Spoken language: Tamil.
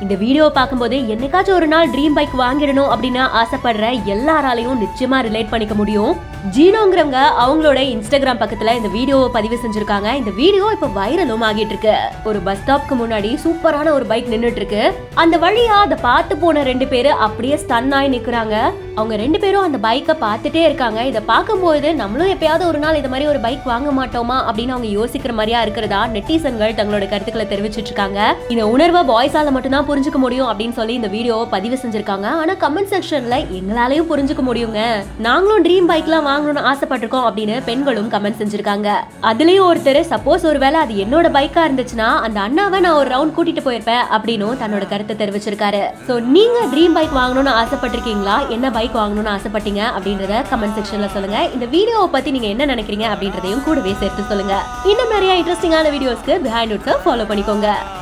இந்த வீடியோவை பார்க்கும்போது என்னைக்காச்சும் ஒரு நாள் ட்ரீம் பைக் வாங்கிடணும் அப்படின்னு ஆசைப்படுற எல்லாராலையும் நிச்சயமா ரிலேட் பண்ணிக்க முடியும் ஜீனோங்கிறவங்க அவங்களோட இன்ஸ்டாகிராம் பக்கத்துல இந்த வீடியோவை பதிவு செஞ்சிருக்காங்க இந்த வீடியோ இப்ப வைரலும் ஆகிட்டு இருக்கு ஒரு பஸ் ஸ்டாப்க்கு முன்னாடி சூப்பரான ஒரு பைக் நின்னுட்டு இருக்கு அந்த வழியா அதை பார்த்து போன ரெண்டு பேரு அப்படியே ஸ்டன் ஆகி நிக்கிறாங்க அவங்க ரெண்டு பேரும் அந்த பைக்கை பார்த்துட்டே இருக்காங்க இதை பார்க்கும்போது நம்மளும் எப்பயாவது ஒரு நாள் இது மாதிரி ஒரு பைக் வாங்க மாட்டோமா அப்படின்னு அவங்க யோசிக்கிற மாதிரியா இருக்கிறதா நெட்டிசன்கள் தங்களோட கருத்துக்களை தெரிவிச்சிட்டு இருக்காங்க இந்த உணர்வை பாய்ஸால மட்டும்தான் புரிஞ்சுக்க முடியும் அப்படின்னு சொல்லி இந்த வீடியோவை பதிவு செஞ்சிருக்காங்க ஆனா கமெண்ட் செக்ஷன்ல எங்களாலையும் புரிஞ்சுக்க முடியுங்க நாங்களும் ட்ரீம் பைக்லாம் வாங்கணும்னு ஆசைப்பட்டிருக்கோம் அப்படின்னு பெண்களும் கமெண்ட் செஞ்சிருக்காங்க அதுலயும் ஒருத்தர் சப்போஸ் ஒருவேளை அது என்னோட பைக்கா இருந்துச்சுன்னா அந்த அண்ணாவை நான் ஒரு ரவுண்ட் கூட்டிட்டு போயிருப்பேன் அப்படின்னும் தன்னோட கருத்தை தெரிவிச்சிருக்காரு சோ நீங்க ட்ரீம் பைக் வாங்கணும்னு ஆசைப்பட்டிருக்கீங்களா என்ன பைக் வாங்கணும்னு ஆசைப்பட்டீங்க அப்படின்றத கமெண்ட் செக்ஷன்ல சொல்லுங்க இந்த வீடியோவை பத்தி நீங்க என்ன நினைக்கிறீங்க அப்படின்றதையும் கூடவே சேர்த்து சொல்லுங்க இன்னும் நிறைய இன்ட்ரெஸ்டிங்கான வீடியோஸ்க்கு பிஹைண்ட் ஃபாலோ பண்ணிக்கோங்க